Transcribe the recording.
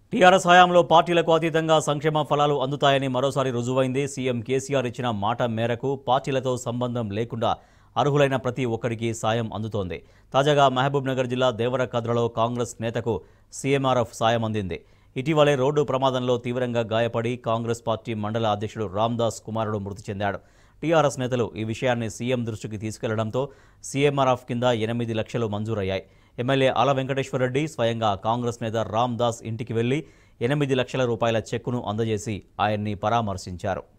TRS హయాంలో పార్టీలకు అతీతంగా సంక్షేమ ఫలాలు అందుతాయని మరోసారి రుజువైంది సీఎం కేసీఆర్ ఇచ్చిన మాట మేరకు పార్టీలతో సంబంధం లేకుండా అర్హులైన ప్రతి ఒక్కరికి సాయం అందుతోంది తాజాగా మహబూబ్ నగర్ జిల్లా దేవరకద్రలో కాంగ్రెస్ నేతకు సీఎంఆర్ఎఫ్ సాయం అందింది ఇటీవలే రోడ్డు ప్రమాదంలో తీవ్రంగా గాయపడి కాంగ్రెస్ పార్టీ మండల అధ్యక్షుడు రామ్దాస్ కుమారుడు మృతి చెందాడు టీఆర్ఎస్ నేతలు ఈ విషయాన్ని సీఎం దృష్టికి తీసుకెళ్లడంతో సీఎంఆర్ఎఫ్ కింద ఎనిమిది లక్షలు మంజూరయ్యాయి ఎమ్మెల్యే ఆల వెంకటేశ్వరరెడ్డి స్వయంగా కాంగ్రెస్ నేత రామ్ దాస్ ఇంటికి వెళ్లి ఎనిమిది లక్షల రూపాయల చెక్కును అందజేసి ఆయన్ని పరామర్శించారు